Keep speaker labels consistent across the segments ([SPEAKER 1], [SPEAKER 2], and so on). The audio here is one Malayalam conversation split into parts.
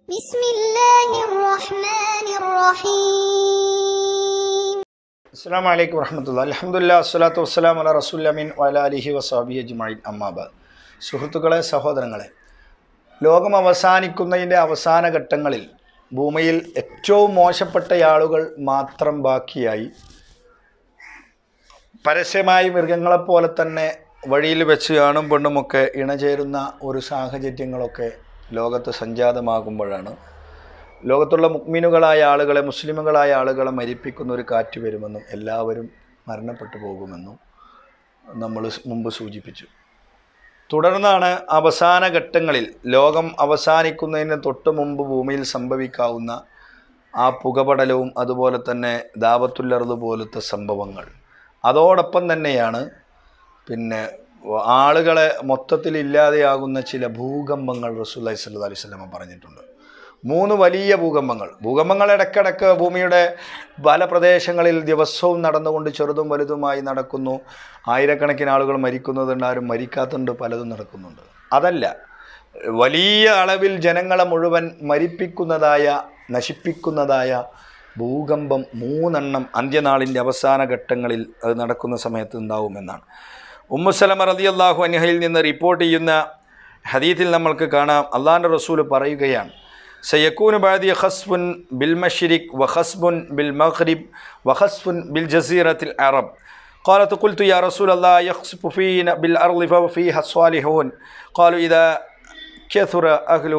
[SPEAKER 1] بسم الله الرحمن الرحيم
[SPEAKER 2] അസ്സാം വലൈക്കും വർഹമത്തുള്ള അലഹമുല്ല അസ്സലാത്തു വസ്സലാം അല റസൂല്ലമീൻ വല അലിഹി വസാബി അജ്മൈൻ അമ്മാബാദ് സുഹൃത്തുക്കളെ സഹോദരങ്ങളെ ലോകം അവസാനിക്കുന്നതിൻ്റെ അവസാന ഘട്ടങ്ങളിൽ ഭൂമിയിൽ ഏറ്റവും മോശപ്പെട്ട ആളുകൾ മാത്രം ബാക്കിയായി പരസ്യമായി മൃഗങ്ങളെപ്പോലെ തന്നെ വഴിയിൽ വെച്ച് ആണും പെണ്ണുമൊക്കെ ഇണചേരുന്ന ഒരു സാഹചര്യങ്ങളൊക്കെ ലോകത്ത് സംജാതമാകുമ്പോഴാണ് ലോകത്തുള്ള മുക്മിനുകളായ ആളുകളെ മുസ്ലിമുകളായ ആളുകളെ മരിപ്പിക്കുന്ന ഒരു കാറ്റ് വരുമെന്നും എല്ലാവരും മരണപ്പെട്ടു പോകുമെന്നും നമ്മൾ മുമ്പ് സൂചിപ്പിച്ചു തുടർന്നാണ് അവസാന ഘട്ടങ്ങളിൽ ലോകം അവസാനിക്കുന്നതിന് തൊട്ട് മുമ്പ് ഭൂമിയിൽ സംഭവിക്കാവുന്ന ആ പുകപടലവും അതുപോലെ തന്നെ ദാവത്തുല്ലറുത് പോലത്തെ സംഭവങ്ങൾ അതോടൊപ്പം തന്നെയാണ് പിന്നെ ആളുകളെ മൊത്തത്തിൽ ഇല്ലാതെയാകുന്ന ചില ഭൂകമ്പങ്ങൾ റസൂല്ലി സല്ലു അലൈഹി സ്വലമ പറഞ്ഞിട്ടുണ്ട് മൂന്ന് വലിയ ഭൂകമ്പങ്ങൾ ഭൂകമ്പങ്ങൾ ഇടയ്ക്കിടയ്ക്ക് ഭൂമിയുടെ പല പ്രദേശങ്ങളിൽ ദിവസവും നടന്നുകൊണ്ട് ചെറുതും വലുതുമായി നടക്കുന്നു ആയിരക്കണക്കിന് ആളുകൾ മരിക്കുന്നതുണ്ട് ആരും മരിക്കാത്തുണ്ട് പലതും നടക്കുന്നുണ്ട് അതല്ല വലിയ അളവിൽ ജനങ്ങളെ മുഴുവൻ മരിപ്പിക്കുന്നതായ നശിപ്പിക്കുന്നതായ ഭൂകമ്പം മൂന്നെണ്ണം അന്ത്യനാളിൻ്റെ അവസാന ഘട്ടങ്ങളിൽ അത് നടക്കുന്ന സമയത്ത് ഉണ്ടാവുമെന്നാണ് ഉമ്മുസലമ റളിയല്ലാഹു അൻഹയിൽ നിന്ന് റിപ്പോർട്ട് ചെയ്യുന്ന ഹദീത്തിൽ നമ്മൾക്ക് കാണാം അള്ളാഹിൻ്റെ റസൂൽ പറയുകയാണ് സയക്കൂന് ബാദിയ ഖസ്ബുൻ ബിൽ മഷ്രിഖ് വഖസ്ബുൻ ബിൽ മഗ്രിബ് വഖസ്ബുൻ ബിൽ ജസീറത്തിൽ അറബ് قالت قلت يا رسول الله يخسف فينا بالأرض ففيها الصالحون قالوا إذا كثر أهل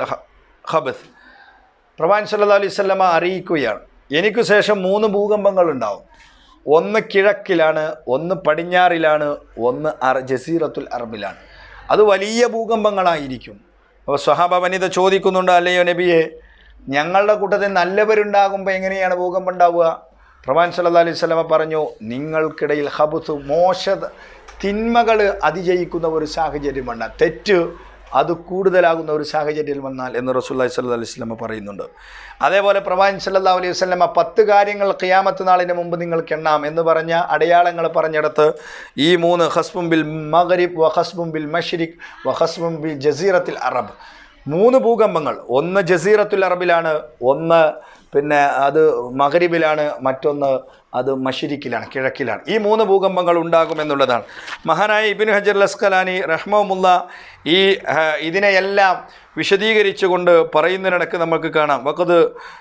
[SPEAKER 2] الخبث പ്രവാൻ സല്ലാ അലൈഹി സ്വല്ലമ അറിയിക്കുകയാണ് എനിക്ക് ശേഷം മൂന്ന് ഭൂകമ്പങ്ങൾ ഉണ്ടാവും ഒന്ന് കിഴക്കിലാണ് ഒന്ന് പടിഞ്ഞാറിലാണ് ഒന്ന് അർ ജസീറത്തുൽ അറബിലാണ് അത് വലിയ ഭൂകമ്പങ്ങളായിരിക്കും അപ്പോൾ സ്വഹാബ വനിത ചോദിക്കുന്നുണ്ട് അല്ലയോ നബിയെ ഞങ്ങളുടെ കൂട്ടത്തിൽ നല്ലവരുണ്ടാകുമ്പോൾ എങ്ങനെയാണ് ഭൂകമ്പം ഉണ്ടാവുക പ്രവാൻ സല്ലാ അലൈഹി സ്വലമ പറഞ്ഞു നിങ്ങൾക്കിടയിൽ ഹബുത്ത് മോശ തിന്മകൾ അതിജയിക്കുന്ന ഒരു സാഹചര്യമാണ് തെറ്റ് അത് കൂടുതലാകുന്ന ഒരു സാഹചര്യം വന്നാൽ എന്ന് റസൂല്ലായി സല്ലു അലൈഹി സ്വലമ പറയുന്നുണ്ട് അതേപോലെ പ്രവാൻ സല്ലാ അലൈഹി വസ്ലമ പത്ത് കാര്യങ്ങൾ ഖിയാമത്ത് നാളിന് മുമ്പ് നിങ്ങൾക്ക് എണ്ണാം എന്ന് പറഞ്ഞ അടയാളങ്ങൾ പറഞ്ഞിടത്ത് ഈ മൂന്ന് ഹസ്ബും ബിൽ മഗരിബ് വ ഹസ്ബും ബിൽ മഷ്രിഖ് വ ഹസ്ബും ബിൽ ജസീറത്തിൽ അറബ് മൂന്ന് ഭൂകമ്പങ്ങൾ ഒന്ന് ജസീറത്തുൽ അറബിലാണ് ഒന്ന് പിന്നെ അത് മഗരിബിലാണ് മറ്റൊന്ന് അത് മഷിരിക്കിലാണ് കിഴക്കിലാണ് ഈ മൂന്ന് ഭൂകമ്പങ്ങൾ ഉണ്ടാകുമെന്നുള്ളതാണ് മഹാനായ ഇബിൻ ഹജർ ലസ്കലാനി റഹ്മുല്ല ഈ ഇതിനെയെല്ലാം വിശദീകരിച്ചുകൊണ്ട് പറയുന്നതിനിടക്ക് നമുക്ക് കാണാം വക്കത്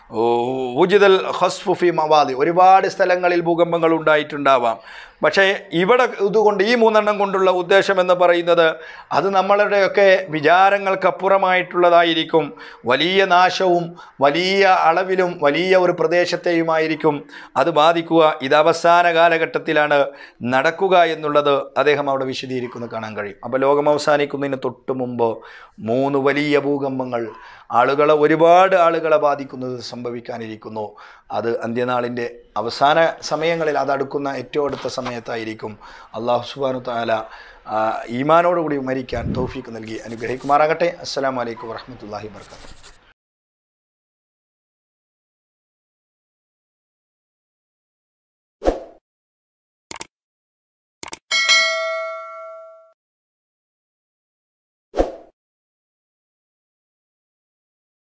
[SPEAKER 2] ഉജിതൽ ഹസ്ഫുഫി മവാദി ഒരുപാട് സ്ഥലങ്ങളിൽ ഭൂകമ്പങ്ങൾ ഉണ്ടായിട്ടുണ്ടാവാം പക്ഷേ ഇവിടെ ഇതുകൊണ്ട് ഈ മൂന്നെണ്ണം കൊണ്ടുള്ള ഉദ്ദേശം എന്ന് പറയുന്നത് അത് നമ്മളുടെയൊക്കെ വിചാരങ്ങൾക്കപ്പുറമായിട്ടുള്ളതായിരിക്കും വലിയ നാശവും വലിയ അളവിലും വലിയ ഒരു പ്രദേശത്തെയുമായിരിക്കും അത് ബാധിക്കുക ഇത് അവസാന കാലഘട്ടത്തിലാണ് നടക്കുക എന്നുള്ളത് അദ്ദേഹം അവിടെ വിശദീകരിക്കുന്നത് കാണാൻ കഴിയും അപ്പോൾ ലോകം അവസാനിക്കുന്നതിന് തൊട്ട് മുമ്പ് മൂന്ന് വലിയ ഭൂകമ്പങ്ങൾ ആളുകളെ ഒരുപാട് ആളുകളെ ബാധിക്കുന്നത് സംഭവിക്കാനിരിക്കുന്നു അത് അന്ത്യനാളിൻ്റെ അവസാന സമയങ്ങളിൽ അത് അടുക്കുന്ന ഏറ്റവും അടുത്ത സമയത്തായിരിക്കും അള്ളാഹു സുബാനു താല ഈമാനോടുകൂടി മരിക്കാൻ തൗഫീക്ക് നൽകി അനുഗ്രഹിക്കുമാറാകട്ടെ അസ്സാം വലൈക്കും വർഹമത്തല്ലാഹി വർക്കാത്തു